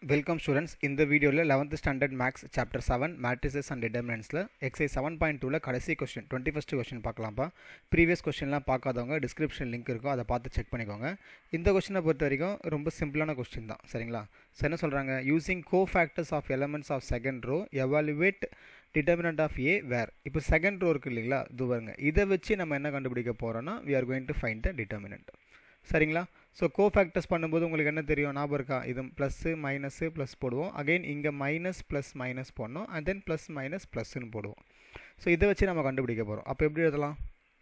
welcome students இந்த வீடியோவில் eleventh standard maths chapter seven matrices and டிட்டர்மினன்ஸில் எக்ஸைஸ் செவன் பாயிண்ட் டூவில் கடைசி கொஸ்டின் டுவெண்ட்டி ஃபஸ்ட் கொஸ்டின் பார்க்கலாம்ப்பா ப்ரீவியஸ் கொஸ்டின்லாம் பார்க்காதவங்க டிஸ்கிரிப்ஷன் லிங்க் இருக்கும் அதை பார்த்து செக் பண்ணிக்கோங்க இந்த கொஸ்டினை பொறுத்த வரைக்கும் ரொம்ப சிம்பிளான கொஸ்டின் தான் சரிங்களா ஸோ என்ன சொல்கிறாங்க using cofactors of elements of second row evaluate determinant of A where இப்போ செகண்ட் ரோ இருக்குது இல்லைங்களா இது பாருங்க இதை வச்சு நம்ம என்ன கண்டுபிடிக்க போகிறோன்னா we are going to find the determinant சரிங்களா ஸோ கோ ஃபேக்டர்ஸ் பண்ணும்போது உங்களுக்கு என்ன தெரியும் ஞாபகம் இருக்கா இது ப்ளஸ்ஸு மைனஸு ப்ளஸ் போடுவோம் அகைன் இங்கே மைனஸ் ப்ளஸ் மைனஸ் போடணும் அண்ட் தென் ப்ளஸ் மைனஸ் ப்ளஸ்ன்னு போடுவோம் ஸோ இதை வச்சு நம்ம கண்டுபிடிக்க போகிறோம் அப்போ எப்படி எழுதலாம்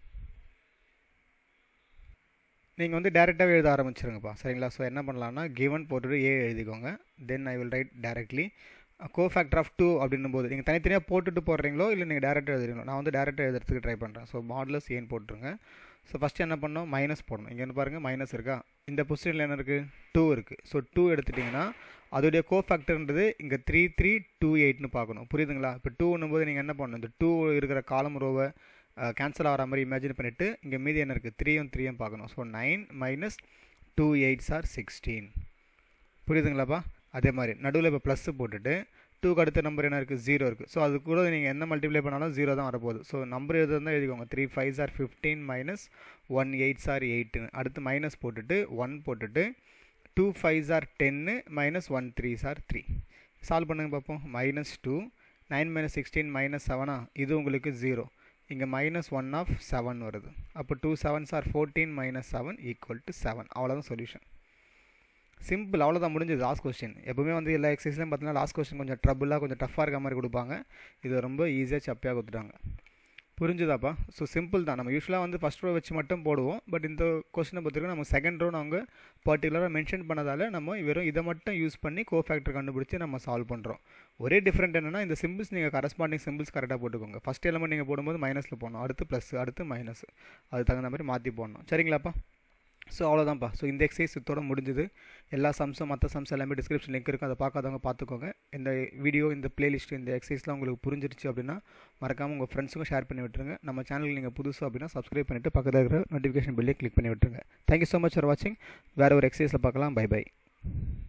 நீங்கள் வந்து டேரெக்டாகவே எழுத ஆரம்பிச்சிருங்கப்பா சரிங்களா ஸோ என்ன பண்ணலாம்னா கிவன் போட்டுட்டு ஏ எழுதிக்கோங்க then I will write directly cofactor of two அப்படின்னும் போது நீங்கள் தனித்தனியாக போட்டுட்டு போடுறீங்களோ இல்லை நீங்கள் டேரெக்டாக எழுதுறீங்களோ நான் வந்து டேரெக்டாக எழுதுறதுக்கு ட்ரை பண்ணுறேன் ஸோ மாடலஸ் ஏன் போட்டுருங்க ஸோ ஃபஸ்ட்டு என்ன பண்ணோம் மைனஸ் போடணும் இங்கே பாருங்கள் மைனஸ் இருக்கா இந்த பொசிஷனில் என்ன இருக்குது டூ இருக்குது ஸோ டூ எடுத்துட்டிங்கன்னா அதோடைய கோ ஃபேக்டர்ன்றது இங்கே த்ரீ த்ரீ டூ எயிட்னு பார்க்கணும் புரியுதுங்களா இப்போ டூன்னும் போது நீங்கள் என்ன பண்ணணும் இந்த டூ இருக்கிற காலம் ரோவை கேன்சல் ஆகிற மாதிரி இமேஜின் பண்ணிவிட்டு இங்கே மீதி என்ன இருக்குது த்ரீயும் த்ரீயும் பார்க்கணும் so nine minus two eights are sixteen புரியுதுங்களாப்பா அதே மாதிரி நடுவில் இப்போ ப்ளஸ்ஸு போட்டுட்டு டூக்கு அடுத்த நம்பர் என்ன இருக்குது ஜீரோ இருக்குது ஸோ அது கூட நீங்கள் என்ன மல்டிப்ளை பண்ணாலும் ஜீரோ தான் வரப்போகுது ஸோ நம்பர் எழுதுதான் எழுதிக்கோங்க three five are fifteen minus one eight are எயிட்டுன்னு அடுத்து மைனஸ் போட்டுட்டு ஒன் போட்டுட்டு டூ ஃபைவ் சார் டென்னு minus one three are three solve பண்ணுங்க பார்ப்போம் minus two nine minus sixteen minus செவனா இது உங்களுக்கு ஜீரோ இங்கே மைனஸ் ஒன் ஆஃப் செவன் வருது அப்போ two seven are fourteen minus seven equal to seven அவ்வளோதான் சொல்யூஷன் சிம்பிள் அவ்வளோதான் முடிஞ்சது லாஸ்ட் கொஸ்டின் எப்பவுமே வந்து எல்லா எக்ஸசைஸ்லையும் பார்த்தீங்கன்னா லாஸ்ட் கொஸ்டின் கொஞ்சம் ட்ரபுளாக கொஞ்சம் டஃப்பாக இருக்க மாதிரி கொடுப்பாங்க இது ரொம்ப ஈஸியாக சப்பியாக கொடுத்துட்டாங்க புரிஞ்சுதாப்பா ஸோ சிம்பிள் தான் நம்ம யூஸ்வலாக வந்து ஃபஸ்ட் ரோ வச்சு மட்டும் போடுவோம் பட் இந்த கொஸ்டினை பொறுத்தவரைக்கும் நம்ம செகண்ட் ரோ நாங்கள் பர்டிகுலராக மென்ஷன் பண்ணதால் நம்ம வெறும் இதை மட்டும் யூஸ் பண்ணி கோ ஃபேக்டர் கண்டுபிடிச்சி நம்ம சால்வ் பண்ணுறோம் ஒரே டிஃப்ரெண்ட் என்னென்னா இந்த சிம்பிள்ஸ் நீங்கள் கரஸ்பாண்டிங் சிம்பிள்ஸ் கரெக்டாக போட்டுக்கோங்க ஃபஸ்ட் எலமெண்ட் நீங்கள் போடும்போது மைனஸில் போடணும் அடுத்து ப்ளஸ் அடுத்து மைனஸ் அது தகுந்த மாதிரி மாற்றி போடணும் சரிங்களாப்பா ஸோ அவ்வளோதான்ப்பா ஸோ இந்த எக்ஸசைஸ் இதோட முடிஞ்சுது எல்லா சம்ஸும் மற்ற சம்ஸ் எல்லாமே டிஸ்கிரிப்ஷன் லிங்க் இருக்கும் அதை பார்க்காதவங்க பார்த்துக்கோங்க இந்த வீடியோ இந்த பிளேலிஸ்ட் இந்த எக்ஸசைஸ்லாம் உங்களுக்கு புரிஞ்சிருச்சு அப்படின்னா மறக்காமல் உங்கள் ஃப்ரெண்ட்ஸுக்கும் ஷேர் பண்ணி விட்டுருங்க நம்ம சேனலுக்கு நீங்கள் புதுசு அப்படின்னா சப்ஸ்கிரைப் பண்ணிவிட்டு பக்கத்தில் இருக்கிற நோட்டிஃபிகேஷன் பில்லே கிளிக் பண்ணி விட்டுருங்க தேங்க்யூ ஸோ மச் ஃபார் வாட்சிங் வேறு ஒரு எக்ஸசைஸில் பார்க்கலாம் பை பை